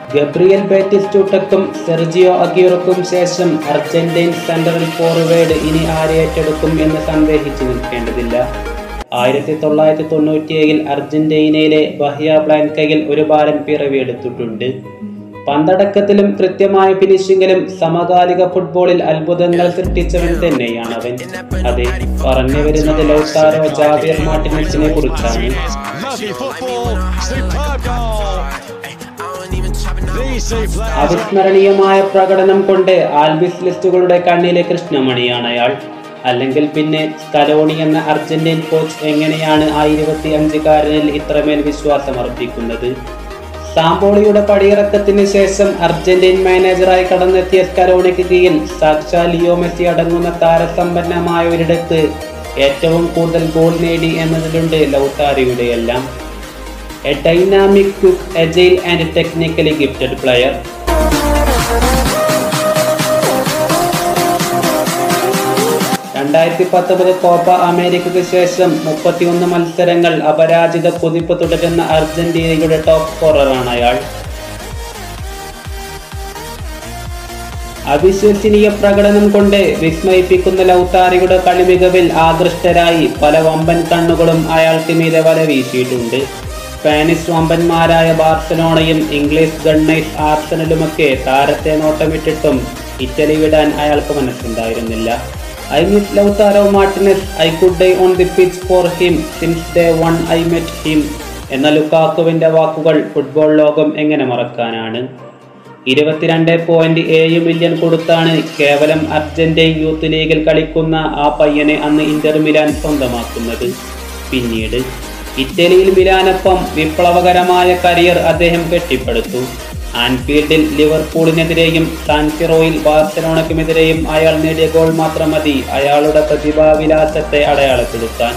Gabriel ബാറ്റിസ്റ്റൂട്ടക്കും Sergio അഗീറോക്കും ശേഷം Argentine central forward ഇനി ആരെ ഏറ്റെടുക്കും എന്ന് സന്ദേഹിച്ചു നിൽക്കേണ്ടതില്ല ആയിരത്തി തൊള്ളായിരത്തി തൊണ്ണൂറ്റിയേഴിൽ അർജന്റീനയിലെ ബഹിയ ബ്ലാൻകയിൽ ഒരു ബാലൻ പിറവിയെടുത്തിട്ടുണ്ട് പന്തടക്കത്തിലും കൃത്യമായ ഫിനിഷിങ്ങിലും സമകാലിക ഫുട്ബോളിൽ അത്ഭുതങ്ങൾ സൃഷ്ടിച്ചവൻ തന്നെയാണ് അവൻ അതെ പറഞ്ഞു വരുന്നത് ലൗട്ടാരോ ജാവിയർ മാർട്ടിനസിനെ കുറിച്ചാണ് Lovely football, superb goal. VC player. അവിസ്മരണീയമായ പ്രകടനം കൊണ്ട് ആൽബിസ് ലിസ്റ്റുകളുടെ കണ്ണിലെ കൃഷ്ണമണിയാണ് അയാൾ അല്ലെങ്കിൽ പിന്നെ സ്കലോണി എന്ന അർജന്റീൻ കോച്ച് എങ്ങനെയാണ് ആ ഇരുപത്തി അഞ്ചുകാരനിൽ ഇത്രമേൽ വിശ്വാസം അർപ്പിക്കുന്നത് സാമ്പോളിയുടെ പടിയിറക്കത്തിന് ശേഷം അർജന്റീൻ മാനേജറായി കടന്നെത്തിയ സ്കലോണിക്ക് കീഴിൽ സാക്ഷാ ലിയോ മെസ്സി അടങ്ങുന്ന താരസമ്പന്നമായ ഒരിടത്ത് ഏറ്റവും കൂടുതൽ ഗോൾ നേടി എന്നതിലുണ്ട് ലൗട്ടാരിയുടെ എല്ലാം a dynamic quick agile and technically gifted player രണ്ടായിരത്തി പത്തൊമ്പത് കോപ്പ അമേരിക്കയ്ക്ക് ശേഷം മുപ്പത്തിയൊന്ന് മത്സരങ്ങൾ അപരാജിത കുതിപ്പ് തുടരുന്ന അർജന്റീനയുടെ ടോപ്പ് സ്കോററാണ് അയാൾ അവിശ്വസനീയ പ്രകടനം കൊണ്ട് വിസ്മയിപ്പിക്കുന്ന ലൗത്താരിയുടെ കളിമികവിൽ ആകൃഷ്ടരായി പല വമ്പൻ കണ്ണുകളും അയാൾക്ക് മീതെ വല വീശിയിട്ടുണ്ട് സ്പാനിഷ് വമ്പന്മാരായ ബാർസലോണയും ഇംഗ്ലീഷ് ഗണ്ണൈസ് ആർസനലുമൊക്കെ താരത്തെ നോട്ടമിട്ടിട്ടും ഇറ്റലി വിടാൻ അയാൾക്ക് മനസ്സുണ്ടായിരുന്നില്ല I miss Lautaro Martinez I could die on the pitch for him since day one I met him എന്ന ലുക്കാക്കുവിന്റെ വാക്കുകൾ ഫുട്ബോൾ ലോകം എങ്ങനെ മറക്കാനാണ് ഇരുപത്തിരണ്ട് പോയിന്റ് ഏഴ് മില്യൺ കൊടുത്താണ് കേവലം അർജന്റീൻ യൂത്ത് ലീഗിൽ കളിക്കുന്ന ആ പയ്യനെ അന്ന് ഇന്റർ മിലാൻ സ്വന്തമാക്കുന്നത് പിന്നീട് ഇറ്റലിയിൽ മിലാനൊപ്പം വിപ്ലവകരമായ കരിയർ അദ്ദേഹം കെട്ടിപ്പടുത്തു ആൻഫീൽഡിൽ ലിവർപൂളിനെതിരെയും സാൻസിറോയിൽ ബാർസലോണയ്ക്കുമെതിരെയും അയാൾ നേടിയ ഗോൾ മാത്രം മതി അയാളുടെ പ്രതിഭാവിലാസത്തെ അടയാളപ്പെടുത്താൻ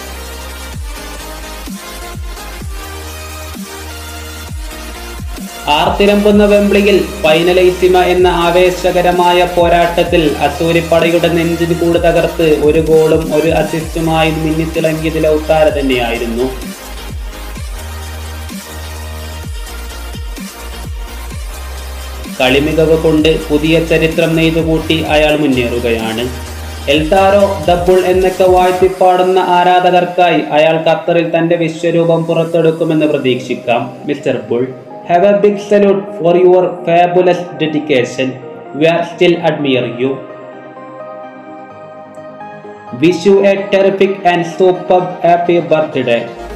ആർത്തിരമ്പുന്ന വെമ്പിളിയിൽ ഫൈനലൈസിമ എന്ന ആവേശകരമായ പോരാട്ടത്തിൽ അസൂരിപ്പടയുടെ നെഞ്ചിന് കൂട് തകർത്ത് ഒരു ഗോളും ഒരു അസിസ്റ്റുമായി മിന്നിത്തിളങ്ങിയത് ലൗത്താര തന്നെയായിരുന്നു കളിമികവ് കൊണ്ട് പുതിയ ചരിത്രം നെയ്തുകൂട്ടി അയാൾ മുന്നേറുകയാണ് എൽതാരോ ദബുൾ എന്നൊക്കെ വാഴ്ത്തിപ്പാടുന്ന ആരാധകർക്കായി അയാൾ ഖത്തറിൽ തന്റെ വിശ്വരൂപം പുറത്തെടുക്കുമെന്ന് പ്രതീക്ഷിക്കാം mister bull have a big salute for your fabulous dedication we are still admire you wish you a terrific and super happy birthday